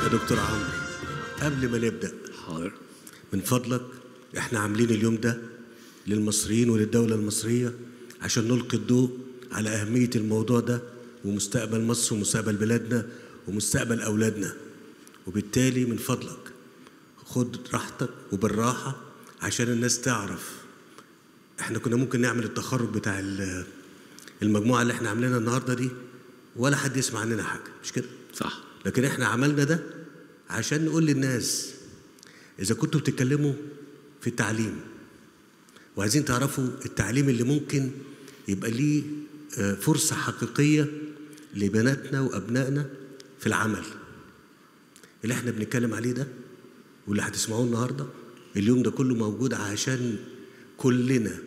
يا دكتور عمرو قبل ما نبدأ حاضر من فضلك احنا عاملين اليوم ده للمصريين وللدولة المصرية عشان نلقي الضوء على أهمية الموضوع ده ومستقبل مصر ومستقبل بلادنا ومستقبل أولادنا وبالتالي من فضلك خد راحتك وبالراحة عشان الناس تعرف احنا كنا ممكن نعمل التخرج بتاع ال- المجموعة اللي احنا عاملينها النهاردة دي ولا حد يسمع عننا حاجة مش كده؟ صح لكن احنا عملنا ده عشان نقول للناس اذا كنتوا بتتكلموا في التعليم وعايزين تعرفوا التعليم اللي ممكن يبقى ليه آه، فرصة حقيقية لبناتنا وأبنائنا في العمل اللي احنا بنتكلم عليه ده واللي هتسمعوه النهارده اليوم ده كله موجود عشان كلنا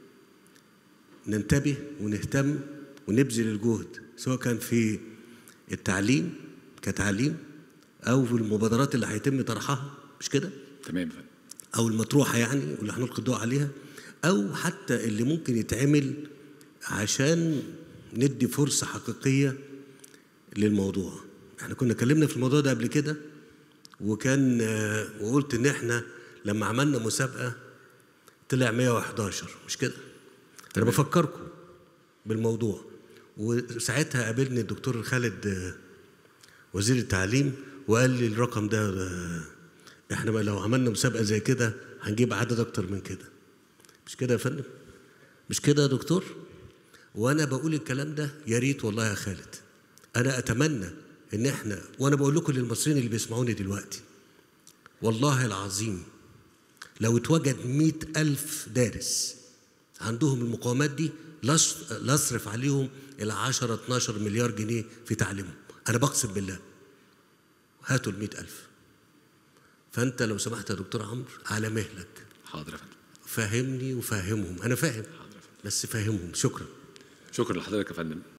ننتبه ونهتم ونبذل الجهد سواء كان في التعليم كتعليم او في المبادرات اللي هيتم طرحها مش كده تمام يا فندم او المطروحه يعني واللي هنلقي الضوء عليها او حتى اللي ممكن يتعمل عشان ندي فرصه حقيقيه للموضوع احنا كنا اتكلمنا في الموضوع ده قبل كده وكان آه، وقلت ان احنا لما عملنا مسابقه طلع 111 مش كده انا بفكركم بالموضوع وساعتها قابلني الدكتور خالد آه، وزير التعليم وقال لي الرقم ده آه، احنا بقى لو عملنا مسابقه زي كده هنجيب عدد اكتر من كده مش كده يا فندم مش كده يا دكتور وانا بقول الكلام ده يا ريت والله يا خالد انا اتمنى ان احنا وانا بقول لكم للمصريين اللي بيسمعوني دلوقتي والله العظيم لو اتوجد مئة ألف دارس عندهم المقاومات دي لص- لاصرف عليهم ال 10 12 مليار جنيه في تعليمهم انا بقسم بالله هاتوا ال 100 ألف فانت لو سمحت يا دكتور عمرو على مهلك حاضر يا فندم فهمني وفهمهم انا فاهم حاضر يا فندم بس فهمهم شكرا شكرا لحضرتك يا فندم